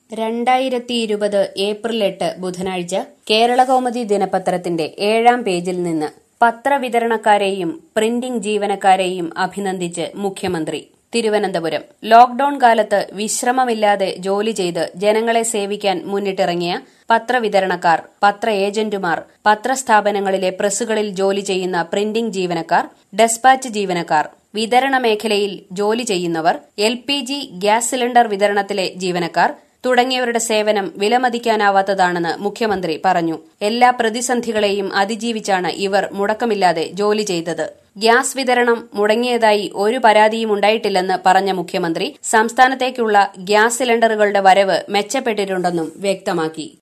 രണ്ടായിരത്തി ഇരുപത് ഏപ്രിൽ എട്ട് ബുധനാഴ്ച കേരളകൗമുദി ദിനപത്രത്തിന്റെ ഏഴാം പേജിൽ നിന്ന് പത്രവിതരണക്കാരെയും പ്രിന്റിംഗ് ജീവനക്കാരെയും അഭിനന്ദിച്ച് മുഖ്യമന്ത്രി തിരുവനന്തപുരം ലോക്ഡൌൺ കാലത്ത് വിശ്രമമില്ലാതെ ജോലി ചെയ്ത് ജനങ്ങളെ സേവിക്കാൻ മുന്നിട്ടിറങ്ങിയ പത്രവിതരണക്കാർ പത്ര ഏജന്റുമാർ പത്രസ്ഥാപനങ്ങളിലെ പ്രസ്സുകളിൽ ജോലി ചെയ്യുന്ന പ്രിന്റിംഗ് ജീവനക്കാർ ഡെസ്പാച്ച് ജീവനക്കാർ വിതരണ മേഖലയിൽ ജോലി ചെയ്യുന്നവർ L P G gas cylinder വിതരണത്തിലെ ജീവനക്കാർ തുടങ്ങിയവരുടെ സേവനം വിലമതിക്കാനാവാത്തതാണെന്ന് മുഖ്യമന്ത്രി പറഞ്ഞു എല്ലാ പ്രതിസന്ധികളെയും അതിജീവിച്ചാണ് ഇവർ മുടക്കമില്ലാതെ ജോലി ചെയ്തത് ഗ്യാസ് വിതരണം മുടങ്ങിയതായി ഒരു പരാതിയും ഉണ്ടായിട്ടില്ലെന്ന് പറഞ്ഞ മുഖ്യമന്ത്രി സംസ്ഥാനത്തേക്കുള്ള ഗ്യാസ് സിലിണ്ടറുകളുടെ വരവ് മെച്ചപ്പെട്ടിട്ടുണ്ടെന്നും വ്യക്തമാക്കി